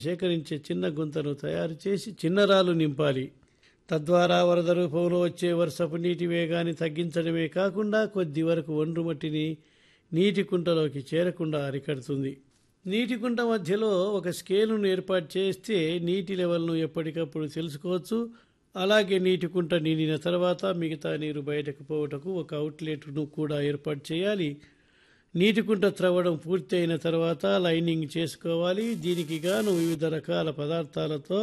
సేకరించే చిన్న గుంతను తయారు చేసి చిన్నరాలు నింపాలి తద్వారా వరద రూపంలో వచ్చే వర్షపు నీటి వేగాన్ని తగ్గించడమే కాకుండా కొద్ది వరకు ఒండ్రు మట్టిని నీటి కుంటలోకి చేరకుండా అరికడుతుంది నీటి కుంట మధ్యలో ఒక స్కేలును ఏర్పాటు చేస్తే నీటి లెవెల్ను ఎప్పటికప్పుడు తెలుసుకోవచ్చు అలాగే నీటి కుంట నిండిన తర్వాత మిగతా నీరు బయటకు పోవటకు ఒక అవుట్లెట్ను కూడా ఏర్పాటు చేయాలి నీటి కుంట త్రవ్వడం పూర్తి అయిన తర్వాత లైనింగ్ చేసుకోవాలి దీనికి గాను వివిధ రకాల పదార్థాలతో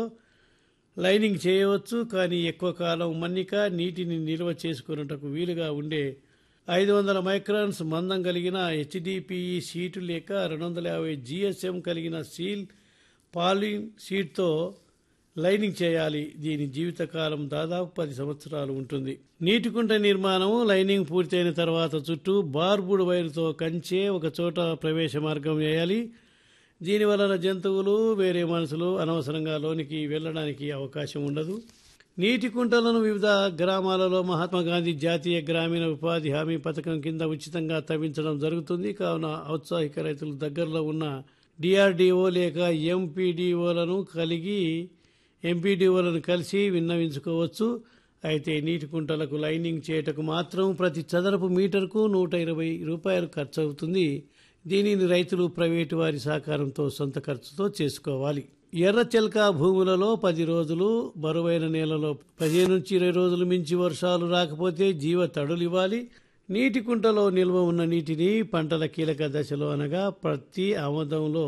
లైనింగ్ చేయవచ్చు కానీ ఎక్కువ కాలం మన్నిక నీటిని నిల్వ చేసుకున్నటకు వీలుగా ఉండే ఐదు వందల మైక్రాన్స్ మందం కలిగిన హెచ్డిపిఈ షీటు లేక రెండు వందల యాభై జిఎస్ఎం కలిగిన సీల్ పాలిన్ షీట్తో లైనింగ్ చేయాలి దీని జీవితకాలం దాదాపు పది సంవత్సరాలు ఉంటుంది నీటి కుంట నిర్మాణం లైనింగ్ పూర్తయిన తర్వాత చుట్టూ బార్బుడ్ వైర్తో కంచే ఒక చోట ప్రవేశ మార్గం వేయాలి దీని వలన జంతువులు వేరే మనుషులు అనవసరంగా లోనికి వెళ్ళడానికి అవకాశం ఉండదు నీటి కుంటలను వివిధ గ్రామాలలో మహాత్మా గాంధీ జాతీయ గ్రామీణ ఉపాధి హామీ పథకం కింద ఉచితంగా తవ్వించడం జరుగుతుంది కావున ఔత్సాహిక రైతులు దగ్గరలో ఉన్న డిఆర్డిఓ లేక ఎంపీడీఓలను కలిగి ఎంపీడీఓలను కలిసి విన్నవించుకోవచ్చు అయితే నీటి కుంటలకు లైనింగ్ చేయటకు మాత్రం ప్రతి చదరపు మీటర్కు నూట ఇరవై రూపాయలు ఖర్చు అవుతుంది దీనిని రైతులు ప్రైవేటు వారి సహకారంతో సొంత ఖర్చుతో చేసుకోవాలి ఎర్ర చెల్క భూములలో పది రోజులు బరువైన నేలలో పదిహేను నుంచి ఇరవై రోజులు మించి వర్షాలు రాకపోతే జీవ తడులు ఇవ్వాలి నీటి కుంటలో నిల్వ ఉన్న నీటిని పంటల కీలక దశలో అనగా ప్రతి ఆమోదంలో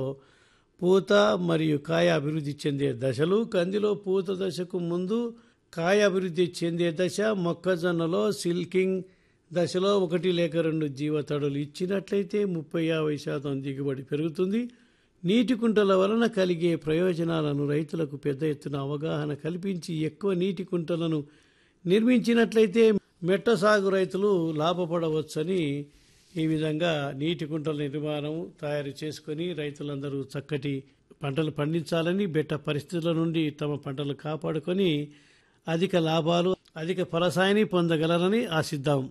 పూత మరియు కాయ అభివృద్ధి చెందే దశలు కందిలో పూత దశకు ముందు కాయ అభివృద్ధి చెందే దశ మొక్కజొన్నలో సిల్కింగ్ దశలో ఒకటి లేక రెండు జీవతడులు ఇచ్చినట్లయితే ముప్పై యాభై శాతం దిగుబడి పెరుగుతుంది నీటి కుంటల వలన కలిగే ప్రయోజనాలను రైతులకు పెద్ద ఎత్తున అవగాహన కల్పించి ఎక్కువ నీటి కుంటలను నిర్మించినట్లయితే మెట్ట సాగు రైతులు లాభపడవచ్చని ఈ విధంగా నీటి కుంటల నిర్మాణం తయారు చేసుకొని రైతులందరూ చక్కటి పంటలు పండించాలని బెట్ట పరిస్థితుల నుండి తమ పంటలు కాపాడుకొని అధిక లాభాలు అధిక ఫలసాయాన్ని పొందగలరని ఆశిద్దాం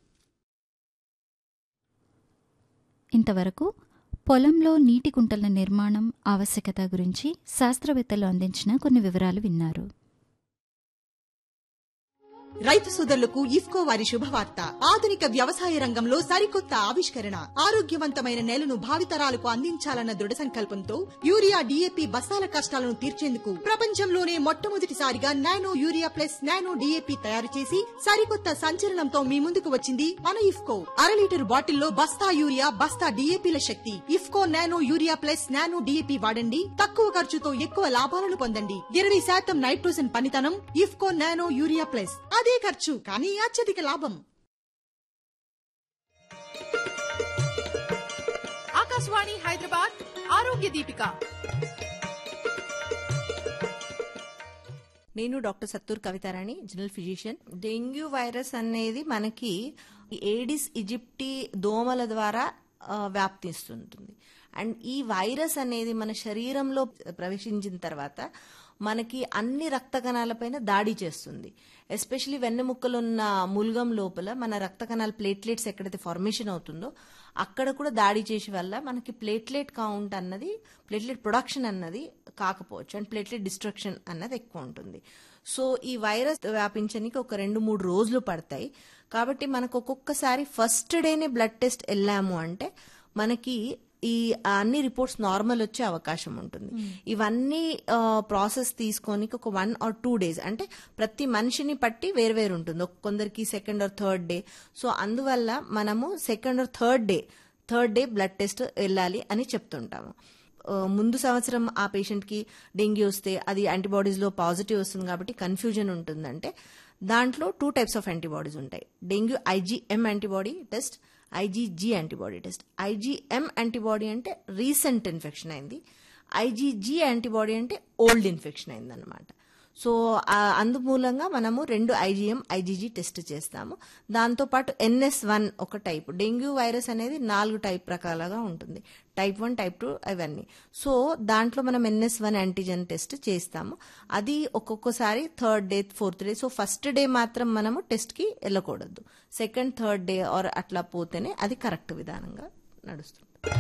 ఇంతవరకు పొలంలో నీటి కుంటల నిర్మాణం ఆవశ్యకత గురించి శాస్త్రవేత్తలు అందించిన కొన్ని వివరాలు విన్నారు రైతు సోదరులకు ఇఫ్కో వారి శుభవార్త ఆధునిక వ్యవసాయ రంగంలో సరికొత్త ఆవిష్కరణ ఆరోగ్యవంతమైన నేలను భావితరాలకు అందించాలన్న దృఢ సంకల్పంతో యూరియా డీఏపీ బస్తాల కష్టాలను తీర్చేందుకు ప్రపంచంలోనే మొట్టమొదటిసారిగా nano urea plus nano DAP తయారు చేసి సరికొత్త సంచలనంతో మీ ముందుకు వచ్చింది మన ఇఫ్కో అర లీటర్ బాటిల్లో బస్తా యూరియా బస్తా డీఏపీల శక్తి IFFCO nano urea plus nano DAP వాడండి తక్కువ ఖర్చుతో ఎక్కువ లాభాలను పొందండి ఇరవై శాతం నైట్రోజన్ పనితనం ఇఫ్కో నానో యూరియా ప్లస్ అదే ఖర్చు కానీ అత్యధిక లాభం ఆకాశవాణి హైదరాబాద్ ఆరోగ్య దీపిక నేను doctor Sattur Kavitharani general physician dengue virus అనేది మనకి ఏడిస్ ఇజిప్టి దోమల ద్వారా ఆ, వ్యాప్తిస్తుంటుంది అండ్ ఈ వైరస్ అనేది మన శరీరంలో ప్రవేశించిన తర్వాత మనకి అన్ని రక్త కణాలపైన దాడి చేస్తుంది ఎస్పెషలీ వెన్నెముక్కలు ఉన్న మూల్గం లోపల మన రక్త కణాల ప్లేట్లెట్స్ ఎక్కడైతే ఫార్మేషన్ అవుతుందో అక్కడ కూడా దాడి చేసే వల్ల మనకి ప్లేట్లెట్ కౌంట్ అన్నది ప్లేట్లెట్ ప్రొడక్షన్ అన్నది కాకపోవచ్చు అండ్ ప్లేట్లెట్ డిస్ట్రక్షన్ అన్నది ఎక్కువ ఉంటుంది సో ఈ వైరస్ వ్యాపించడానికి ఒక రెండు మూడు రోజులు పడతాయి కాబట్టి మనకు ఒక్కొక్కసారి ఫస్ట్ డేనే బ్లడ్ టెస్ట్ వెళ్ళాము అంటే మనకి ఈ అన్ని రిపోర్ట్స్ నార్మల్ వచ్చే అవకాశం ఉంటుంది ఇవన్నీ ప్రాసెస్ తీసుకొని ఒక వన్ ఆర్ టూ డేస్ అంటే ప్రతి మనిషిని బట్టి వేరు వేరు ఉంటుంది ఒక కొందరికి second or third day so అందువల్ల మనము second or third day third day blood test వెళ్ళాలి అని చెప్తుంటాము ఆ, ముందు సంవత్సరం ఆ పేషెంట్ కి డెంగ్యూ వస్తే అది యాంటీబాడీస్ లో పాజిటివ్ వస్తుంది కాబట్టి కన్ఫ్యూజన్ ఉంటుందంటే దాంట్లో టూ టైప్స్ ఆఫ్ యాంటీబాడీస్ ఉంటాయి dengue IgM antibody test IgG antibody test IgM antibody అంటే రీసెంట్ ఇన్ఫెక్షన్ అయింది ఐజీజీ యాంటీబాడీ అంటే ఓల్డ్ ఇన్ఫెక్షన్ అయింది అనమాట సో ఆ అందుమూలంగా మనము రెండు ఐజీఎం ఐజీజీ టెస్ట్ చేస్తాము దాంతోపాటు ఎన్ఎస్ వన్ ఒక టైప్ డెంగ్యూ వైరస్ అనేది నాలుగు టైప్ రకాలుగా ఉంటుంది టైప్ వన్ టైప్ టూ అవన్నీ సో దాంట్లో మనం ఎన్ఎస్ వన్ యాంటీజెన్ టెస్ట్ చేస్తాము అది ఒక్కొక్కసారి third day fourth day so first day మాత్రం మనము టెస్ట్కి వెళ్ళకూడదు సెకండ్ థర్డ్ డే ఆర్ అట్లా పోతేనే అది కరెక్ట్ విధానంగా నడుస్తుంది